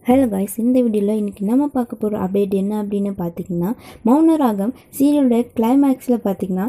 hello guys இந்த வீடியோவில் இன்றைக்கி நம்ம பார்க்க போகிற அப்டேட் என்ன அப்படின்னு பார்த்தீங்கன்னா மௌனராகம் சீரியலோட கிளைமேக்ஸில் பார்த்தீங்கன்னா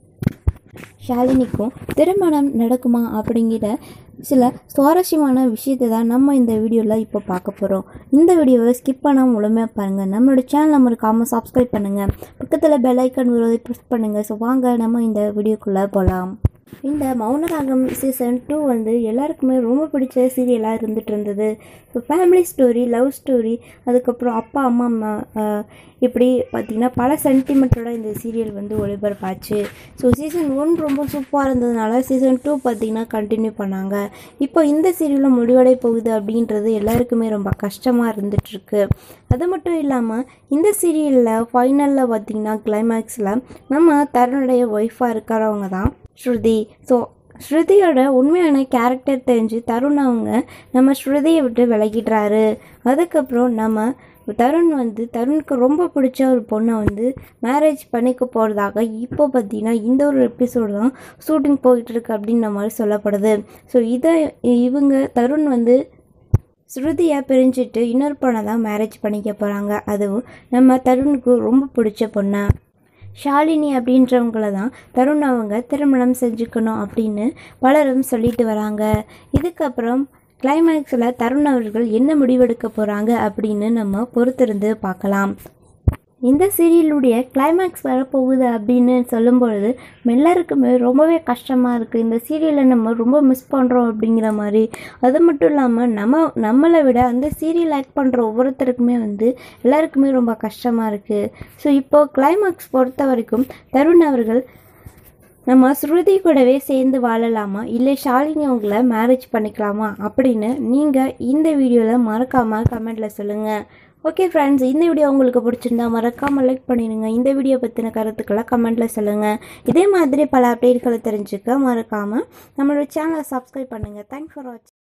ஷாலினிக்கும் திருமணம் நடக்குமா அப்படிங்கிற சில சுவாரஸ்யமான விஷயத்தை தான் நம்ம இந்த வீடியோவில் இப்போ பார்க்க போகிறோம் இந்த வீடியோவை ஸ்கிப் பண்ணாமல் முழுமையாக பாருங்கள் நம்மளோட சேனலை மறக்காமல் சப்ஸ்கிரைப் பண்ணுங்கள் பக்கத்தில் பெல் ஐக்கன் வருவதை ப்ரெஸ் பண்ணுங்கள் ஸோ வாங்க நம்ம இந்த வீடியோக்குள்ளே போகலாம் இந்த மௌனராகம் சீசன் டூ வந்து எல்லாருக்குமே ரொம்ப பிடிச்ச சீரியலாக இருந்துட்டு இருந்தது இப்போ ஃபேமிலி ஸ்டோரி லவ் ஸ்டோரி அதுக்கப்புறம் அப்பா அம்மா அம்மா ஆஹ், இப்படி பார்த்திங்கன்னா பல சென்டிமெண்ட்டோட இந்த சீரியல் வந்து ஒளிபரப்பாச்சு ஸோ சீசன் ஒன் ரொம்ப சூப்பராக இருந்ததுனால சீசன் டூ பார்த்திங்கன்னா கண்டினியூ பண்ணாங்க இப்போ இந்த சீரியலும் முடிவடை போகுது அப்படின்றது எல்லாருக்குமே ரொம்ப கஷ்டமாக இருந்துகிட்ருக்கு அது மட்டும் இல்லாமல் இந்த சீரியலில் ஃபைனலில் பார்த்திங்கன்னா கிளைமேக்ஸில் நம்ம தருணுடைய ஒய்ஃபாக இருக்கிறவங்க தான் ஸ்ருதி ஸோ ஸ்ருதியோட உண்மையான கேரக்டர் தெரிஞ்சு தருண் அவங்க நம்ம ஸ்ருதியை விட்டு விலகிடுறாரு அதுக்கப்புறம் நம்ம தருண் வந்து தருணுக்கு ரொம்ப பிடிச்ச ஒரு பொண்ணை வந்து மேரேஜ் பண்ணிக்க போகிறதாக இப்போ பார்த்தீங்கன்னா இந்த ஒரு எபிசோடு தான் ஷூட்டிங் போயிட்டுருக்கு அப்படின்ற மாதிரி சொல்லப்படுது ஸோ இதை இவங்க தருண் வந்து ஸ்ருதியை பிரிஞ்சுட்டு இன்னொரு பொண்ணை தான் மேரேஜ் பண்ணிக்க போகிறாங்க அதுவும் நம்ம தருணுக்கு ரொம்ப பிடிச்ச பொண்ணை ஷாலினி அப்படின்றவங்கள தான் தருண் அவங்க திருமணம் செஞ்சுக்கணும் அப்படின்னு பலரும் சொல்லிட்டு வராங்க இதுக்கப்புறம் கிளைமேக்ஸில் தருண் அவர்கள் என்ன முடிவெடுக்க போகிறாங்க அப்படின்னு நம்ம பொறுத்திருந்து பார்க்கலாம் இந்த சீரியலுடைய கிளைமேக்ஸ் வரப்போகுது அப்படின்னு சொல்லும்பொழுது எல்லாருக்குமே ரொம்பவே கஷ்டமாக இருக்குது இந்த சீரியலை நம்ம ரொம்ப மிஸ் பண்ணுறோம் அப்படிங்கிற மாதிரி அது மட்டும் இல்லாமல் நம்ம நம்மளை விட அந்த சீரியல் ஆக்ட் பண்ணுற ஒவ்வொருத்தருக்குமே வந்து எல்லாருக்குமே ரொம்ப கஷ்டமாக இருக்குது ஸோ இப்போது கிளைமேக்ஸ் பொறுத்த வரைக்கும் தருண் அவர்கள் நம்ம ஸ்ருதி கூடவே சேர்ந்து வாழலாமா இல்லை ஷாலினி அவங்கள மேரேஜ் பண்ணிக்கலாமா அப்படின்னு நீங்கள் இந்த வீடியோவில் மறக்காமல் கமெண்ட்டில் சொல்லுங்கள் ஓகே ஃப்ரெண்ட்ஸ் இந்த வீடியோ உங்களுக்கு பிடிச்சிருந்தா மறக்காமல் லைக் பண்ணிடுங்க இந்த வீடியோ பற்றின கருத்துக்களை கமெண்ட்டில் சொல்லுங்கள் இதே மாதிரி பல அப்டேட்களை தெரிஞ்சுக்க மறக்காமல் நம்மளோட சேனலை சப்ஸ்கிரைப் பண்ணுங்கள் தேங்க்ஸ் ஃபார் வாட்சிங்